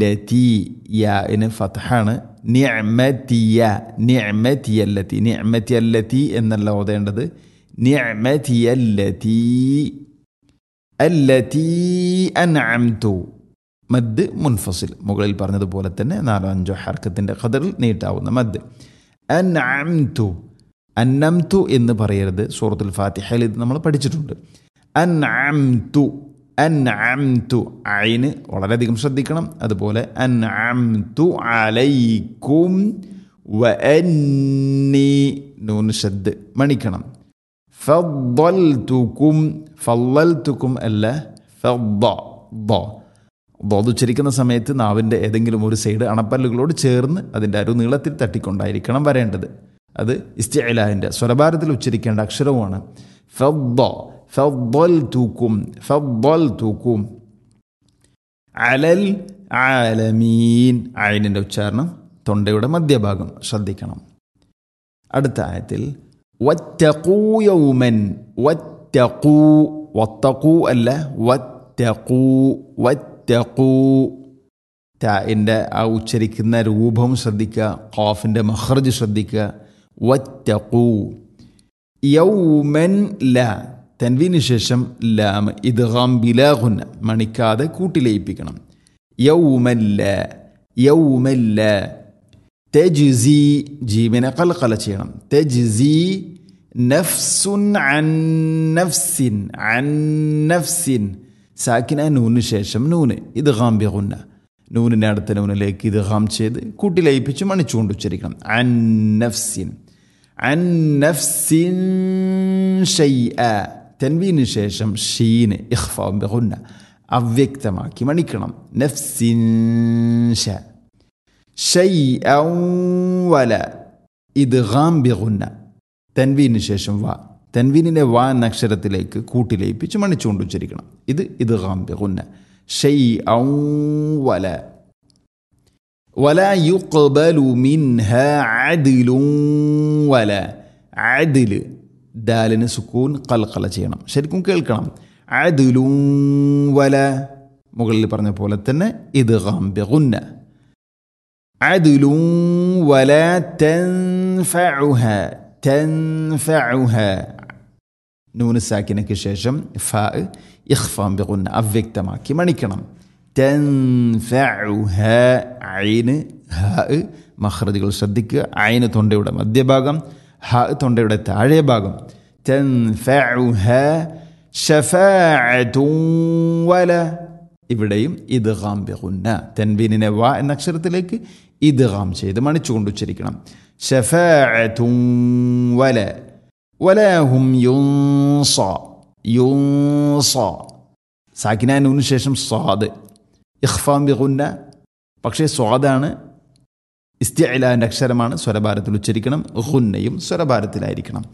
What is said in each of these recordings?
അല്ലത്തി യാന് ഫത്ഹാണ് നിഅമതിയ നിഅമതിയല്ലത്തി നിഅമതിയല്ലത്തി എന്നല്ല ഓതേണ്ടത് നിഅമതിയല്ലത്തി അല്ലത്തി അൻഅംതു മദ് മുൻഫസിൽ മുകളിൽ പറഞ്ഞതുപോലെ തന്നെ നാലോ അഞ്ചോ ഹർക്കത്തിൻ്റെ ഖദറിൽ നീട്ടാവുന്ന മദ് അൻഅംതു അന്നംതു എന്ന് പറയരുത് സൂറത്തുൽ ഫാത്തിഹയിൽ ഇത് നമ്മൾ പഠിച്ചിട്ടുണ്ട് അൻഅംതു അൻഅംതു ഐന് വളരെയധികം ശ്രദ്ധിക്കണം അതുപോലെ അൻഅംതു അലൈക്കും വ അന്നി നൂൻ ഷദ് മണിക്കണം ഫദ്ദൽതുക്കും ഫല്ലൽതുക്കും അല്ല ഫദ്ദ ദ ദോത് ഉച്ചരിക്കുന്ന സമയത്ത് നാവിൻ്റെ ഏതെങ്കിലും ഒരു സൈഡ് അണപ്പല്ലുകളോട് ചേർന്ന് അതിൻ്റെ അരു നീളത്തിൽ തട്ടിക്കൊണ്ടായിരിക്കണം വരേണ്ടത് അത് ഇസ്തിഅലാഹിൻ്റെ സ്വരഭാരത്തിൽ ഉച്ചരിക്കേണ്ട അക്ഷരവുമാണ് ഫദ്ദ ഫദ്ദൽ തൂക്കും ഫദ്ദൽ തൂക്കും അലൽ ആലമീൻ അയിനിൻ്റെ ഉച്ചാരണം തൊണ്ടയുടെ മധ്യഭാഗം ശ്രദ്ധിക്കണം അടുത്ത ആയത്തിൽ വറ്റക്കൂ യൗമൻ വറ്റക്കൂ വത്തക്കൂ അല്ല വറ്റക്കൂ വറ്റക്കൂ ടാഇൻ്റെ ആ ഉച്ചരിക്കുന്ന രൂപം ശ്രദ്ധിക്കുക ഖാഫിൻ്റെ മഹർജ് ശ്രദ്ധിക്കുക വറ്റക്കൂ യൗമൻ ല തൻവീന് ശേഷം ലാം ഇദ്ഗാം ബിലാഹുന്ന മണിക്കാതെ കൂട്ടിലയിപ്പിക്കണം യൗമല്ല യൗമല്ല തെജ്സി ജീവനെ കൽക്കല ചെയ്യണം തെജ്സി നഫ്സുൻ അൻ നഫ്സിൻ അൻ നഫ്സിൻ സാക്കിന നൂന് ശേഷം നൂന് ഇത് ഗാംബിഗുന്ന നൂനിൻ്റെ അടുത്ത നൂനിലേക്ക് ഇത് ഗാം ചെയ്ത് കൂട്ടിലയിപ്പിച്ച് മണിച്ചുകൊണ്ട് ഉച്ചരിക്കണം അൻ നഫ്സിൻ അൻ നഫ്സിൻ ഷൈഅ തെൻവീന് ശേഷം ഷീന് ഇഖ്ഫാം ബിഗുന്ന അവ്യക്തമാക്കി മണിക്കണം നഫ്സിൻ ഷ ഷൈഅ വല ഇത് ഗാം ബിഗുന്ന തൻവീന് ശേഷം വ തൻവീനിനെ വ എന്ന അക്ഷരത്തിലേക്ക് കൂട്ടിലയിപ്പിച്ച് മണിച്ചുകൊണ്ട് ഉച്ചരിക്കണം ഇത് ഇത് ഗാം ബിഗുന്ന ഷൈഅ വല ولا يقبل منها عدل ولا عدل ദാലിന് സുക്കൂൻ കൽക്കല ചെയ്യണം ശരിക്കും കേൾക്കണം അദുലും വല മുകളിൽ പറഞ്ഞ പോലെ തന്നെ ഇത് ഗാംബിഗുന്ന അദുലും വല തൻഫഉഹ തൻഫഉഹ നൂന് സാക്കിനയ്ക്ക് ശേഷം ഫ ഇഖ്ഫാം ബിഗുന്ന അവ്യക്തമാക്കി മണിക്കണം തൻഫഉഹ ഐന് ഹ മഹ്റജുകൾ ശ്രദ്ധിക്കുക ഐന് തൊണ്ടയുടെ മധ്യഭാഗം ഹ തൊണ്ടയുടെ താഴെ ഭാഗം തൻഫഉഹ ഷഫാഅത്തുൻ വല ഇവിടെയും ഇദ്ഗാം ബിഗുന്ന തൻവീനിനെ വ എന്ന അക്ഷരത്തിലേക്ക് ഇദ്ഗാം ചെയ്ത് മണിച്ചുകൊണ്ട് ഉച്ചരിക്കണം ഷഫാഅത്തുൻ വല വലാഹും യുൻസ യുൻസ സാക്കിനാനൂന് ശേഷം സ്വാദ് ഇഖ്ഫാം ബിഗുന്ന പക്ഷേ സ്വാദാണ് ഇസ്തിഅലാൻ്റെ അക്ഷരമാണ് സ്വരഭാരത്തിൽ ഉച്ചരിക്കണം ഹുന്നയും സ്വരഭാരത്തിലായിരിക്കണം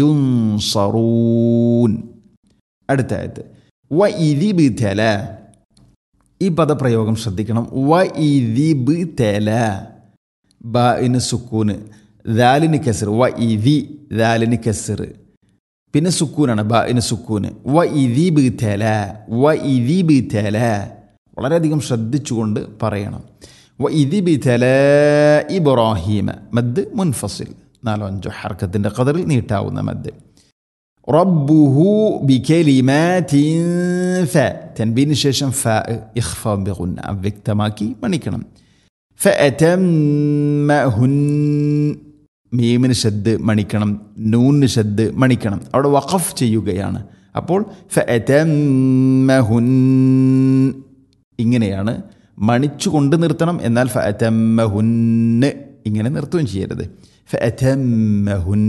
യുൻസറൂൻ അടുത്ത ആയത്ത് വ ഇരിബ് തെല ഈ പദപ്രയോഗം ശ്രദ്ധിക്കണം വ ഇരിബ് തെല ബ ഇന് സുക്കൂന് ദാലിന് കസർ വ ഇതി ദാലിന് കസർ പിന്നെ സുക്കൂനാണ് ബ ഇന് സുക്കൂന് വ ഇരിബ് തെല വ ഇരിബ് തെല വളരെയധികം ശ്രദ്ധിച്ചുകൊണ്ട് പറയണം വ ഇരിബ് തെല ഇബ്രാഹീമ മദ് മുൻഫസിൽ നാലോ അഞ്ചോ ഹർക്കത്തിൻ്റെ കതറിൽ നീട്ടാവുന്ന മദ് റബ്ബുഹു ബികലിമാതിൻ ഫ തൻബീന് ശേഷം ഫ ഇഖ്ഫ ബിഗുന്ന അവ്യക്തമാക്കി മണിക്കണം ഫഅതമ്മഹുൻ മീമിന് ഷദ് മണിക്കണം നൂന് ഷദ് മണിക്കണം അവിടെ വഖഫ് ചെയ്യുകയാണ് അപ്പോൾ ഫഅതമ്മഹുൻ ഇങ്ങനെയാണ് മണിച്ചു കൊണ്ട് നിർത്തണം എന്നാൽ ഫഅതമ്മഹുന്ന് ഇങ്ങനെ നിർത്തുകയും ചെയ്യരുത് ഫഅതമ്മഹുൻ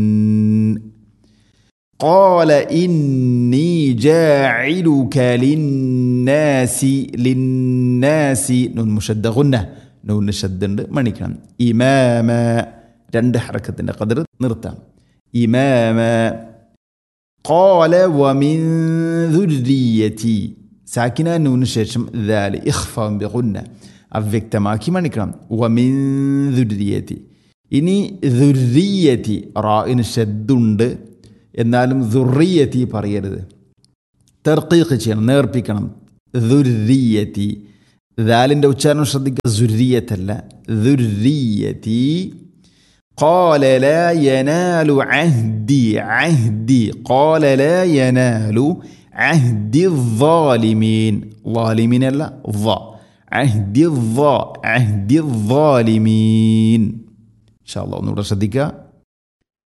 قال إني جاعلك للناس للناس نون مشد غنة نون شد മണിക്കണം ഇമാമ രണ്ട് ഹറക്കത്തിൻ്റെ കതിർ നിർത്താം ഇമാമ قال ومن ذريتي സാക്കിന നൂന് ശേഷം ദാല് ഇഖ്ഫാം ബിഗുന്ന അവ്യക്തമാക്കി മണിക്കണം വമിൻ ദുര്യത്തി ഇനി ദുര്യത്തി റായിന് ഷദ്ദുണ്ട് എന്നാലും ദുറിയത്തി പറയരുത് തെർക്കീഖ് ചെയ്യണം നേർപ്പിക്കണം ദുര്യത്തി ദാലിൻ്റെ ഉച്ചാരണം ശ്രദ്ധിക്കുക സുരിയത്തല്ല ദുരീയത്തി قال لا ينال عهدي عهدي قال لا ينال عهد الظالمين ظالمين لا ظا عهد الظا عهد الظالمين إن شاء الله نور صديقة